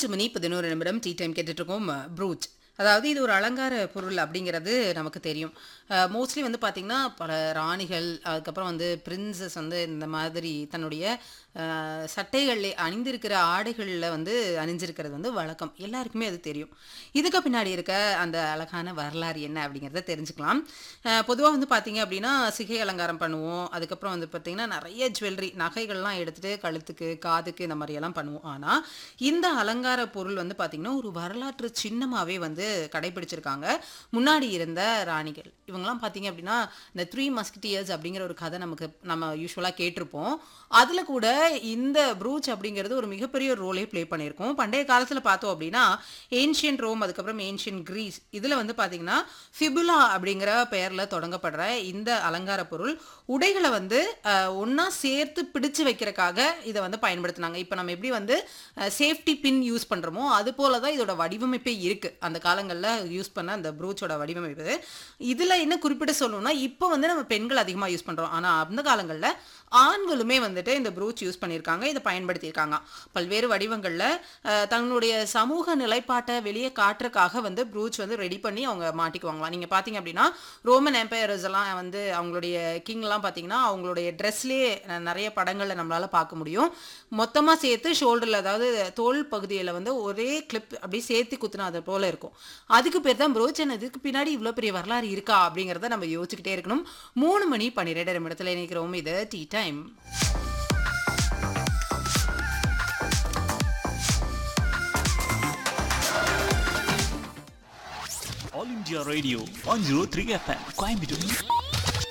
மூன்று மணி பதினோரு நிமிடம் டீ டைம் கேட்டுட்டு இருக்கோம் ப்ரூச் அதாவது இது ஒரு அலங்கார பொருள் அப்படிங்கிறது நமக்கு தெரியும் மோஸ்ட்லி வந்து பார்த்திங்கன்னா பல ராணிகள் அதுக்கப்புறம் வந்து பிரின்சஸ் வந்து இந்த மாதிரி தன்னுடைய அஹ், சட்டைகள்ல அணிந்திருக்கிற ஆடைகளில் வந்து அணிஞ்சிருக்கிறது வந்து வழக்கம் எல்லாருக்குமே அது தெரியும் இதுக்கு பின்னாடி இருக்க அந்த அழகான வரலாறு என்ன அப்படிங்கிறத தெரிஞ்சுக்கலாம் பொதுவாக வந்து பார்த்தீங்க அப்படின்னா சிகை அலங்காரம் பண்ணுவோம் அதுக்கப்புறம் வந்து பார்த்திங்கன்னா நிறைய ஜுவல்லரி நகைகள்லாம் எடுத்துகிட்டு கழுத்துக்கு காதுக்கு இந்த மாதிரியெல்லாம் பண்ணுவோம் ஆனால் இந்த அலங்கார பொருள் வந்து பார்த்திங்கன்னா ஒரு வரலாற்று சின்னமாகவே வந்து கடைபிடிச்சிருக்காங்க முன்னாடி இருந்த ராணிகள் இவங்கெல்லாம் பார்த்தீங்க அப்படின்னா இந்த த்ரீ மஸ்கிட்டியர்ஸ் அப்படிங்கிற ஒரு கதை நமக்கு நம்ம யூஸ்வலாக கேட்டிருப்போம் அதில் கூட இந்த ப்ரூச் அப்படிங்கிறது ஒரு மிகப்பெரிய ரோலே ப்ளே பண்ணியிருக்கோம் பண்டைய காலத்தில் பார்த்தோம் அப்படின்னா ஏன்ஷியன் ரோம் அதுக்கப்புறம் ஏன்ஷியன் கிரீஸ் இதில் வந்து பார்த்தீங்கன்னா ஃபிபுலா அப்படிங்கிற பெயரில் தொடங்கப்படுற இந்த அலங்கார பொருள் உடைகளை வந்து ஒன்றா சேர்த்து பிடிச்சு வைக்கிறக்காக இதை வந்து பயன்படுத்தினாங்க இப்போ நம்ம எப்படி வந்து சேஃப்டி பின் யூஸ் பண்ணுறோமோ அது போல தான் இதோட வடிவமைப்பே இருக்குது அந்த காலங்களில் யூஸ் பண்ண அந்த ப்ரூச்சோட வடிவமைப்பு இதில் என்ன குறிப்பிட்டு சொல்லணும்னா இப்போ வந்து நம்ம பெண்கள் அதிகமாக யூஸ் பண்ணுறோம் ஆனால் அந்த காலங்களில் ஆண்களுமே வந்துட்டு இந்த ப்ரூச் யூஸ் பண்ணியிருக்காங்க இதை பயன்படுத்தியிருக்காங்க பல்வேறு வடிவங்களில் அஹ், தங்களுடைய சமூக நிலைப்பாட்டை வெளியே காட்டுறதுக்காக வந்து ப்ரூச் வந்து ரெடி பண்ணி அவங்க மாட்டிக்குவாங்களாம் நீங்கள் பார்த்தீங்க அப்படின்னா ரோமன் எம்பையர்ஸ் எல்லாம் வந்து அவங்களுடைய கிங்லாம் பார்த்தீங்கன்னா அவங்களுடைய ட்ரெஸ்லேயே நிறைய படங்களில் நம்மளால் பார்க்க முடியும் மொத்தமாக சேர்த்து ஷோல்டரில் அதாவது தோல் பகுதியில் வந்து ஒரே கிளிப் அப்படியே சேர்த்து குத்துனா அது போல இருக்கும் அதுக்கு பேர் தான் ப்ரோச் இதுக்கு பின்னாடி இவ்வளோ பெரிய வரலாறு இருக்கா அப்படிங்கிறத நம்ம யோசிச்சுக்கிட்டே இருக்கணும் மூணு மணி பன்னிரெண்டு நிமிடத்தில் இணைக்கிறோம் இது tea time All India Radio 103 FM Coimbatore.